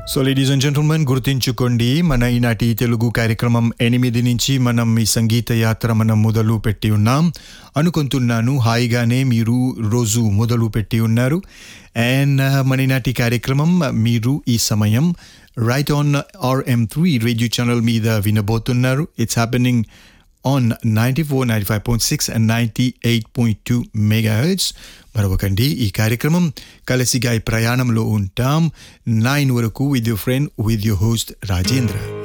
so ladies and gentlemen గుర్తించుకోండి మన ఈనాటి తెలుగు కార్యక్రమం ఎనిమిది నుంచి మనం ఈ సంగీత యాత్ర మనం మొదలు పెట్టి ఉన్నాం అనుకుంటున్నాను హాయిగానే మీరు రోజు మొదలు పెట్టి ఉన్నారు అండ్ మన ఈనాటి కార్యక్రమం మీరు ఈ సమయం right on R M three radio channel మీద వినబోతున్నారు it's happening on ninety four ninety five point six and ninety eight point two megahertz మరొకండి ఈ కార్యక్రమం కలిసిగా ఈ ప్రయాణంలో ఉంటాం నైన్ వరకు with your friend with your host Rajendra